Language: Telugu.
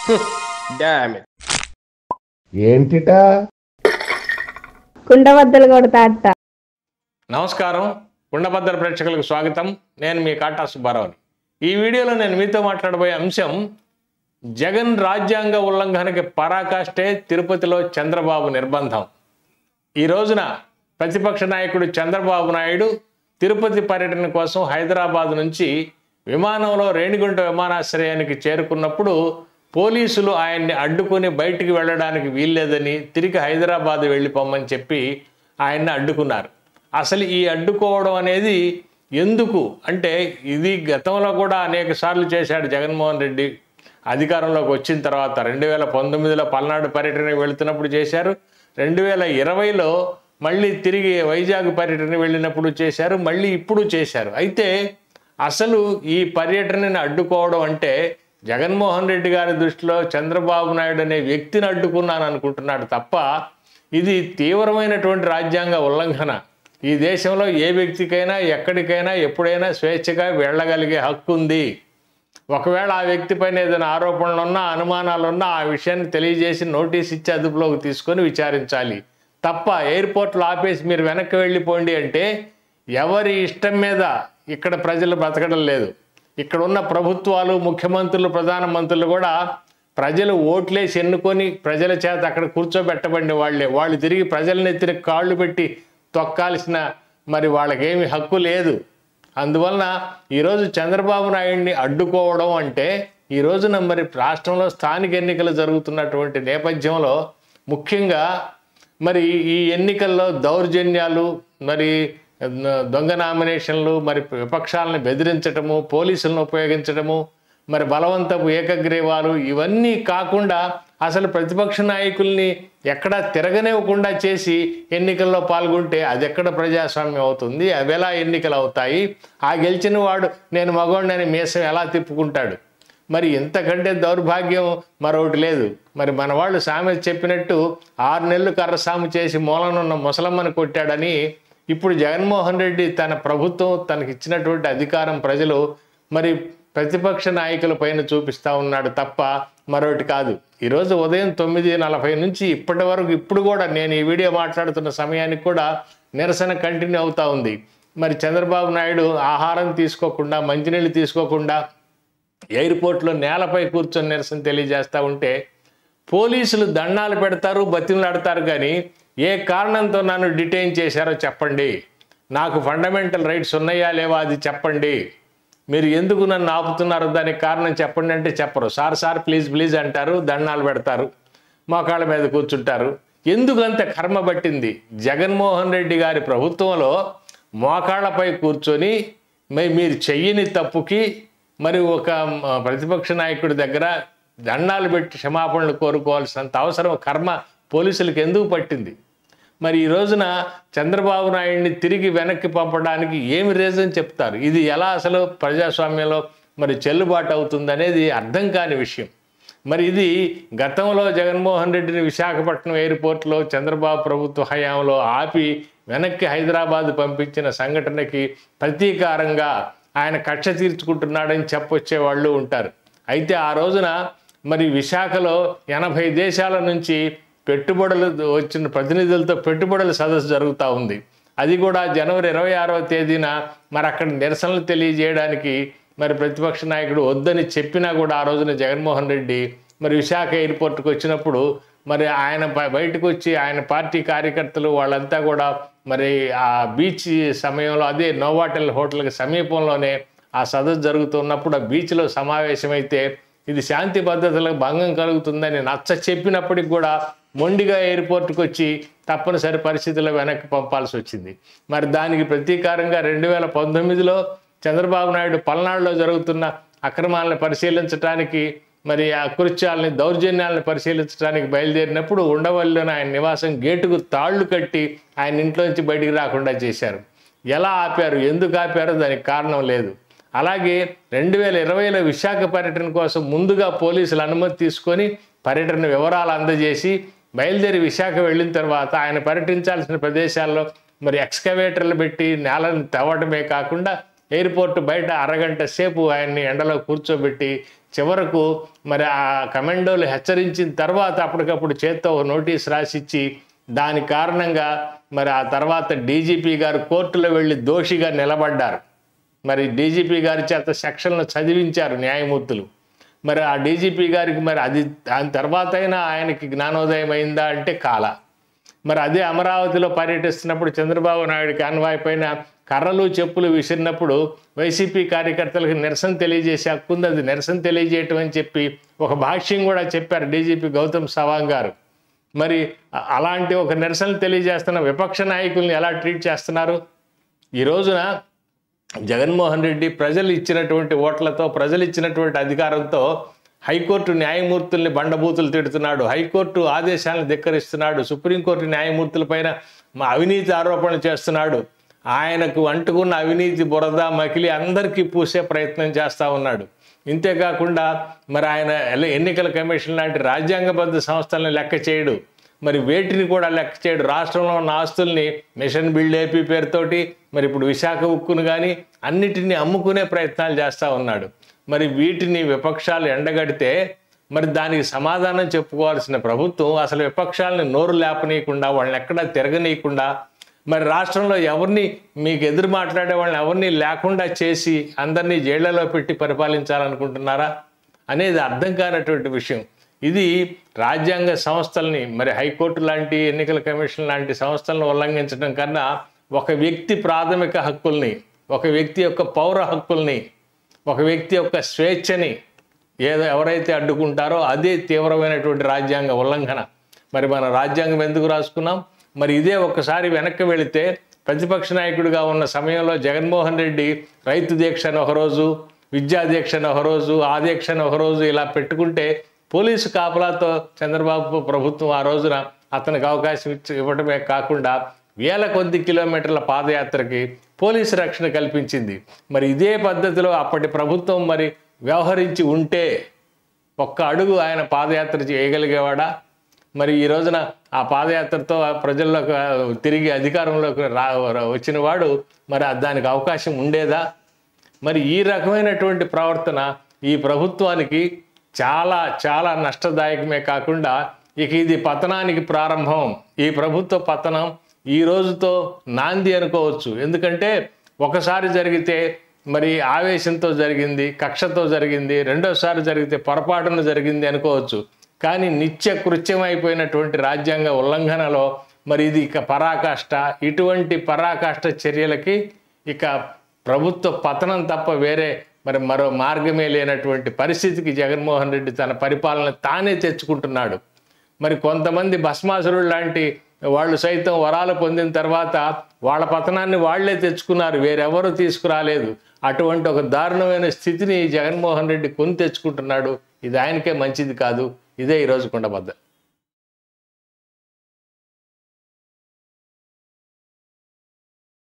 డామ్ ఏంటిటా కుండబద్దలు కొడతా అట్ట నమస్కారం కుండబద్దర ప్రేక్షకులకు స్వాగతం నేను మీ కాటా సుబ్బారావుని ఈ వీడియోలో నేను మీతో మాట్లాడబోయే అంశం జగన్ రాజ్యాంగ ఉల్లంఘనకి పరాకాష్టే తిరుపతిలో చంద్రబాబు నిర్బంధం ఈ రోజున ప్రతిపక్ష నాయకుడు చంద్రబాబు నాయుడు తిరుపతి పర్యటన కోసం హైదరాబాద్ నుంచి విమానంలో రేణిగుంట విమానాశ్రయానికి చేరుకున్నప్పుడు పోలీసులు ఆయన్ని అడ్డుకొని బయటికి వెళ్ళడానికి వీల్లేదని తిరిగి హైదరాబాద్ వెళ్ళిపోమని చెప్పి ఆయన్ని అడ్డుకున్నారు అసలు ఈ అడ్డుకోవడం అనేది ఎందుకు అంటే ఇది గతంలో కూడా అనేక సార్లు చేశాడు జగన్మోహన్ రెడ్డి అధికారంలోకి వచ్చిన తర్వాత రెండు వేల పంతొమ్మిదిలో పల్నాడు పర్యటనకు వెళుతున్నప్పుడు చేశారు రెండు వేల ఇరవైలో మళ్ళీ తిరిగి వైజాగ్ పర్యటన వెళ్ళినప్పుడు చేశారు మళ్ళీ ఇప్పుడు చేశారు అయితే అసలు ఈ పర్యటనని అడ్డుకోవడం అంటే జగన్మోహన్ రెడ్డి గారి దృష్టిలో చంద్రబాబు నాయుడు అనే వ్యక్తిని అడ్డుకున్నాను అనుకుంటున్నాడు తప్ప ఇది తీవ్రమైనటువంటి రాజ్యాంగ ఉల్లంఘన ఈ దేశంలో ఏ వ్యక్తికైనా ఎక్కడికైనా ఎప్పుడైనా స్వేచ్ఛగా వెళ్ళగలిగే హక్కు ఉంది ఒకవేళ ఆ వ్యక్తి పైన ఏదైనా ఆరోపణలు ఉన్నా అనుమానాలు ఉన్నా ఆ విషయాన్ని తెలియజేసి నోటీస్ ఇచ్చి అదుపులోకి తీసుకొని విచారించాలి తప్ప ఎయిర్పోర్ట్లో ఆపేసి మీరు వెనక్కి వెళ్ళిపోండి అంటే ఎవరి ఇష్టం మీద ఇక్కడ ప్రజలు బ్రతకడం లేదు ఇక్కడ ఉన్న ప్రభుత్వాలు ముఖ్యమంత్రులు ప్రధానమంత్రులు కూడా ప్రజలు ఓట్లేసి ఎన్నుకొని ప్రజల చేత అక్కడ కూర్చోబెట్టబడిన వాళ్ళే వాళ్ళు తిరిగి ప్రజల నెత్తిన కాళ్ళు పెట్టి తొక్కాల్సిన మరి వాళ్ళకేమి హక్కు లేదు అందువలన ఈరోజు చంద్రబాబు నాయుడిని అడ్డుకోవడం అంటే ఈ రోజున మరి రాష్ట్రంలో స్థానిక ఎన్నికలు జరుగుతున్నటువంటి నేపథ్యంలో ముఖ్యంగా మరి ఈ ఎన్నికల్లో దౌర్జన్యాలు మరి దొంగ నామినేషన్లు మరి విపక్షాలను బెదిరించటము పోలీసులను ఉపయోగించటము మరి బలవంతపు ఏకగ్రీవాలు ఇవన్నీ కాకుండా అసలు ప్రతిపక్ష నాయకుల్ని ఎక్కడా తిరగనివ్వకుండా చేసి ఎన్నికల్లో పాల్గొంటే అది ఎక్కడ ప్రజాస్వామ్యం అవుతుంది అవి ఎలా ఎన్నికలు అవుతాయి ఆ గెలిచిన వాడు నేను మగవాడిని మీసం ఎలా తిప్పుకుంటాడు మరి ఇంతకంటే దౌర్భాగ్యం మరొకటి లేదు మరి మన వాళ్ళు సామెత చెప్పినట్టు ఆరు నెలలు కర్రసాము చేసి మూలనున్న ముసలమ్మను కొట్టాడని ఇప్పుడు జగన్మోహన్ రెడ్డి తన ప్రభుత్వం తనకి ఇచ్చినటువంటి అధికారం ప్రజలు మరి ప్రతిపక్ష నాయకుల పైన చూపిస్తూ ఉన్నాడు తప్ప మరొకటి కాదు ఈరోజు ఉదయం తొమ్మిది నలభై నుంచి ఇప్పటి వరకు ఇప్పుడు కూడా నేను ఈ వీడియో మాట్లాడుతున్న సమయానికి కూడా నిరసన కంటిన్యూ అవుతూ ఉంది మరి చంద్రబాబు నాయుడు ఆహారం తీసుకోకుండా మంచినీళ్ళు తీసుకోకుండా ఎయిర్పోర్ట్లో నేలపై కూర్చొని నిరసన తెలియజేస్తూ ఉంటే పోలీసులు దండాలు పెడతారు బతిమలాడతారు కానీ ఏ కారణంతో నన్ను డిటైన్ చేశారో చెప్పండి నాకు ఫండమెంటల్ రైట్స్ ఉన్నాయా లేవా అది చెప్పండి మీరు ఎందుకు నన్ను ఆపుతున్నారు దానికి కారణం చెప్పండి అంటే చెప్పరు సార్ సార్ ప్లీజ్ ప్లీజ్ అంటారు దండాలు పెడతారు మోకాళ్ళ మీద కూర్చుంటారు ఎందుకు అంత కర్మ పట్టింది జగన్మోహన్ రెడ్డి గారి ప్రభుత్వంలో మోకాళ్ళపై కూర్చొని మరి మీరు చెయ్యని తప్పుకి మరి ఒక మ, ప్రతిపక్ష నాయకుడి దగ్గర దండాలు పెట్టి క్షమాపణలు కోరుకోవాల్సినంత అవసరం కర్మ పోలీసులకు ఎందుకు పట్టింది మరి ఈ రోజున చంద్రబాబు నాయుడిని తిరిగి వెనక్కి పంపడానికి ఏమి రీజన్ చెప్తారు ఇది ఎలా అసలు ప్రజాస్వామ్యంలో మరి చెల్లుబాటు అవుతుంది అనేది అర్థం కాని విషయం మరి ఇది గతంలో జగన్మోహన్ రెడ్డిని విశాఖపట్నం ఎయిర్పోర్ట్లో చంద్రబాబు ప్రభుత్వ హయాంలో ఆపి వెనక్కి హైదరాబాద్ పంపించిన సంఘటనకి ప్రతీకారంగా ఆయన కక్ష తీర్చుకుంటున్నాడని చెప్పొచ్చే వాళ్ళు ఉంటారు అయితే ఆ రోజున మరి విశాఖలో ఎనభై దేశాల నుంచి పెట్టుబడులు వచ్చిన ప్రతినిధులతో పెట్టుబడుల సదస్సు జరుగుతూ ఉంది అది కూడా జనవరి ఇరవై ఆరవ తేదీన మరి అక్కడ నిరసనలు తెలియజేయడానికి మరి ప్రతిపక్ష నాయకుడు వద్దని చెప్పినా కూడా ఆ రోజున జగన్మోహన్ రెడ్డి మరి విశాఖ ఎయిర్పోర్ట్కి వచ్చినప్పుడు మరి ఆయన బ- బయటకు వచ్చి ఆయన పార్టీ కార్యకర్తలు వాళ్ళంతా కూడా మరి ఆ బీచ్ సమయంలో అదే నోవాటెల్ హోటల్కి సమీపంలోనే ఆ సదస్సు జరుగుతున్నప్పుడు ఆ బీచ్లో సమావేశమైతే ఇది శాంతి భద్రతలకు భంగం కలుగుతుందని నచ్చ చెప్పినప్పటికి కూడా మొండిగా ఎయిర్పోర్ట్కి వచ్చి తప్పనిసరి పరిస్థితుల్లో వెనక్కి పంపాల్సి వచ్చింది మరి దానికి ప్రతీకారంగా రెండు వేల పంతొమ్మిదిలో చంద్రబాబు నాయుడు పల్నాడులో జరుగుతున్న అక్రమాలను పరిశీలించడానికి మరి ఆ కృత్యాలని దౌర్జన్యాలను పరిశీలించడానికి బయలుదేరినప్పుడు ఉండవల్లిలోని ఆయన నివాసం గేటుకు తాళ్లు కట్టి ఆయన ఇంట్లోంచి బయటికి రాకుండా చేశారు ఎలా ఆపారు ఎందుకు ఆపారో దానికి కారణం లేదు అలాగే రెండు వేల ఇరవైలో విశాఖ పర్యటన కోసం ముందుగా పోలీసులు అనుమతి తీసుకొని పర్యటన వివరాలు అందజేసి బయలుదేరి విశాఖ వెళ్ళిన తర్వాత ఆయన పర్యటించాల్సిన ప్రదేశాల్లో మరి ఎక్స్కవేటర్లు పెట్టి నేలను తవ్వడమే కాకుండా ఎయిర్పోర్ట్ బయట అరగంట సేపు ఆయన్ని ఎండలో కూర్చోబెట్టి చివరకు మరి ఆ కమాండోలు హెచ్చరించిన తర్వాత అప్పటికప్పుడు చేత్తో ఒక నోటీస్ రాసిచ్చి దాని కారణంగా మరి ఆ తర్వాత డీజీపీ గారు కోర్టులో వెళ్ళి దోషిగా నిలబడ్డారు మరి డీజీపీ గారి చేత సెక్షన్లు చదివించారు న్యాయమూర్తులు మరి ఆ డీజీపీ గారికి మరి అది దాని తర్వాత అయినా ఆయనకి జ్ఞానోదయం అయిందా అంటే కాల మరి అదే అమరావతిలో పర్యటిస్తున్నప్పుడు చంద్రబాబు నాయుడు కాన్వాయ్ పైన కర్రలు చెప్పులు విసిరినప్పుడు వైసీపీ కార్యకర్తలకు నిరసన తెలియజేసే హక్కు ఉంది అది నిరసన తెలియజేయటం అని చెప్పి ఒక భాష్యం కూడా చెప్పారు డీజీపీ గౌతమ్ సవాంగ్ గారు మరి అ- అలాంటి ఒక నిరసన తెలియజేస్తున్న విపక్ష నాయకుల్ని ఎలా ట్రీట్ చేస్తున్నారు ఈ రోజున జగన్మోహన్ రెడ్డి ప్రజలు ఇచ్చినటువంటి ఓట్లతో ప్రజలు ఇచ్చినటువంటి అధికారంతో హైకోర్టు న్యాయమూర్తుల్ని బండబూతులు తిడుతున్నాడు హైకోర్టు ఆదేశాలను ధిక్కరిస్తున్నాడు సుప్రీంకోర్టు న్యాయమూర్తులపైన మా అవినీతి ఆరోపణలు చేస్తున్నాడు ఆయనకు అంటుకున్న అవినీతి బురద మకిలి అందరికీ పూసే ప్రయత్నం చేస్తూ ఉన్నాడు ఇంతేకాకుండా మరి ఆయన ఎల- ఎన్నికల కమిషన్ లాంటి రాజ్యాంగబద్ధ సంస్థలను లెక్క చేయడు మరి వేటిని కూడా లెక్క చేయడు రాష్ట్రంలో ఉన్న ఆస్తుల్ని మిషన్ బిల్డ్ ఏపీ పేరుతోటి మరి ఇప్పుడు విశాఖ ఉక్కును కానీ అన్నిటినీ అమ్ముకునే ప్రయత్నాలు చేస్తూ ఉన్నాడు మరి వీటిని విపక్షాలు ఎండగడితే మరి దానికి సమాధానం చెప్పుకోవాల్సిన ప్రభుత్వం అసలు విపక్షాలని నోరు లేపనీయకుండా వాళ్ళని ఎక్కడా తిరగనీయకుండా మరి రాష్ట్రంలో ఎవరిని మీకు ఎదురు మాట్లాడే వాళ్ళని ఎవరిని లేకుండా చేసి అందరినీ జైళ్లలో పెట్టి పరిపాలించాలనుకుంటున్నారా అనేది అర్థం కానటువంటి విషయం ఇది రాజ్యాంగ సంస్థల్ని మరి హైకోర్టు లాంటి ఎన్నికల కమిషన్ లాంటి సంస్థలను ఉల్లంఘించడం కన్నా ఒక వ్యక్తి ప్రాథమిక హక్కుల్ని ఒక వ్యక్తి యొక్క పౌర హక్కుల్ని ఒక వ్యక్తి యొక్క స్వేచ్ఛని ఏదో ఎవరైతే అడ్డుకుంటారో అదే తీవ్రమైనటువంటి రాజ్యాంగ ఉల్లంఘన మరి మన రాజ్యాంగం ఎందుకు రాసుకున్నాం మరి ఇదే ఒక్కసారి వెనక్కి వెళితే ప్రతిపక్ష నాయకుడిగా ఉన్న సమయంలో జగన్మోహన్ రెడ్డి రైతు దీక్షను ఒకరోజు విద్యా దీక్షను ఒకరోజు ఆ దీక్షను ఒకరోజు ఇలా పెట్టుకుంటే పోలీసు కాపలాతో చంద్రబాబు ప్రభుత్వం ఆ రోజున అతనికి అవకాశం ఇచ్చి ఇవ్వడమే కాకుండా వేల కొద్ది కిలోమీటర్ల పాదయాత్రకి పోలీసు రక్షణ కల్పించింది మరి ఇదే పద్ధతిలో అప్పటి ప్రభుత్వం మరి వ్యవహరించి ఉంటే ఒక్క అడుగు ఆయన పాదయాత్ర చేయగలిగేవాడా మరి ఈ రోజున ఆ పాదయాత్రతో ఆ ప్రజల్లోకి ఆ, తిరిగి అధికారంలోకి రా వచ్చిన వాడు మరి దానికి అవకాశం ఉండేదా మరి ఈ రకమైనటువంటి ప్రవర్తన ఈ ప్రభుత్వానికి చాలా చాలా నష్టదాయకమే కాకుండా ఇక ఇది పతనానికి ప్రారంభం ఈ ప్రభుత్వ పతనం ఈ రోజుతో నాంది అనుకోవచ్చు ఎందుకంటే ఒకసారి జరిగితే మరి ఆవేశంతో జరిగింది కక్షతో జరిగింది రెండోసారి జరిగితే పొరపాటున జరిగింది అనుకోవచ్చు కానీ నిత్య కృత్యమైపోయినటువంటి రాజ్యాంగ ఉల్లంఘనలో మరి ఇది ఇక పరాకాష్ట ఇటువంటి పరాకాష్ట చర్యలకి ఇక ప్రభుత్వ పతనం తప్ప వేరే మరి మరో మార్గమే లేనటువంటి పరిస్థితికి జగన్మోహన్ రెడ్డి తన పరిపాలన తానే తెచ్చుకుంటున్నాడు మరి కొంతమంది భస్మాసురుడు లాంటి వాళ్ళు సైతం వరాలు పొందిన తర్వాత వాళ్ళ పతనాన్ని వాళ్లే తెచ్చుకున్నారు వేరెవరూ తీసుకురాలేదు అటువంటి ఒక దారుణమైన స్థితిని జగన్మోహన్ రెడ్డి కొని తెచ్చుకుంటున్నాడు ఇది ఆయనకే మంచిది కాదు ఇదే ఈరోజు కుండబద్ద